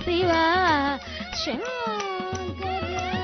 శివ శంకర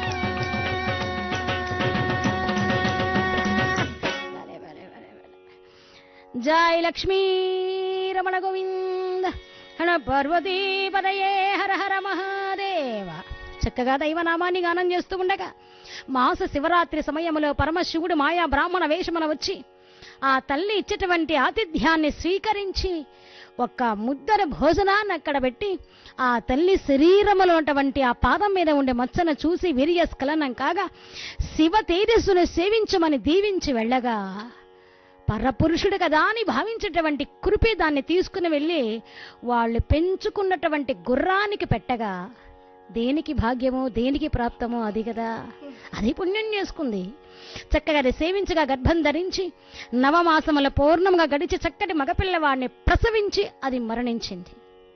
భలే, భలే, భలే, భలే. జై లక్ష్మీ రమణ గోవింద హణ పార్వతీ పదయే హర హర మహాదేవ చక్కగా దైవనామాన్ని గానం చేస్తూ ఉండగా మాస శివరాత్రి సమయంలో పరమశివుడు మాయా బ్రాహ్మణ వేషమున వచ్చి ఆ తల్లి ఇచ్చేటువంటి ఆతిథ్యాన్ని స్వీకరించి ఒక్క ముద్దర భోజనాన్ని అక్కడ పెట్టి ఆ తల్లి శరీరములో ఉన్నటువంటి ఆ పాదం మీద ఉండే మచ్చను చూసి వీర్యస్ఖలనం కాగా శివ తేజస్సును సేవించమని దీవించి వెళ్ళగా పరపురుషుడు కదా అని భావించేటువంటి కురిపి దాన్ని తీసుకుని వెళ్ళి వాళ్ళు పెంచుకున్నటువంటి గుర్రానికి పెట్టగా దేనికి భాగ్యమో దేనికి ప్రాప్తమో అది కదా అది పుణ్యం చేసుకుంది చక్కగా అది సేవించగా గర్భం ధరించి నవమాసముల పూర్ణంగా గడిచి చక్కటి మగపిల్లవాడిని ప్రసవించి అది మరణించింది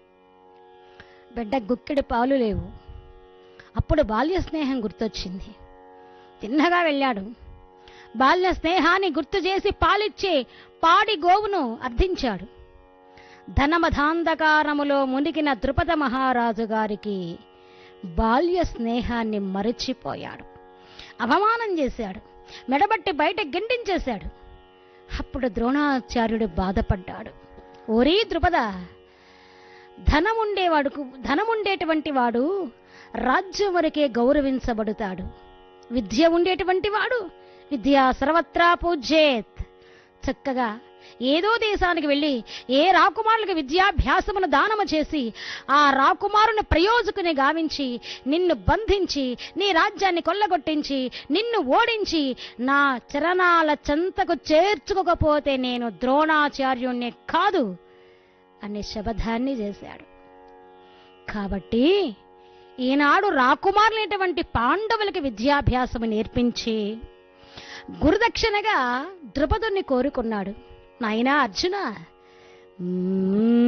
బిడ్డ గుక్కెడి పాలు లేవు అప్పుడు బాల్య స్నేహం గుర్తొచ్చింది తిన్నగా వెళ్ళాడు బాల్య స్నేహాన్ని గుర్తు చేసి పాలిచ్చే పాడి గోవును అర్థించాడు ధనమధాంధకారములో మునిగిన ద్రుపద మహారాజు గారికి బాల్య స్నేహాన్ని మరచిపోయాడు అవమానం చేశాడు మెడబట్టి బయట గెంటించేశాడు అప్పుడు ద్రోణాచార్యుడు బాధపడ్డాడు ఓరీ ద్రుపద ధనముండేవాడుకు ధనముండేటువంటి వాడు రాజ్యం వరకే గౌరవించబడుతాడు విద్య ఉండేటువంటి వాడు విద్య సర్వత్రా పూజ్యేత్ చక్కగా ఏదో దేశానికి వెళ్ళి ఏ రాకుమారులకు విద్యాభ్యాసమును దానము చేసి ఆ రాకుమారుని ప్రయోజకుని గావించి నిన్ను బంధించి నీ రాజ్యాన్ని కొల్లగొట్టించి నిన్ను ఓడించి నా చరణాల చెంతకు చేర్చుకోకపోతే నేను ద్రోణాచార్యుణ్ణి కాదు అనే శబదాన్ని చేశాడు కాబట్టి ఈనాడు రాకుమారులైనటువంటి పాండవులకి విద్యాభ్యాసము నేర్పించి గురుదక్షిణగా ద్రుపదుని కోరుకున్నాడు నాయనా అర్జున మ్మ్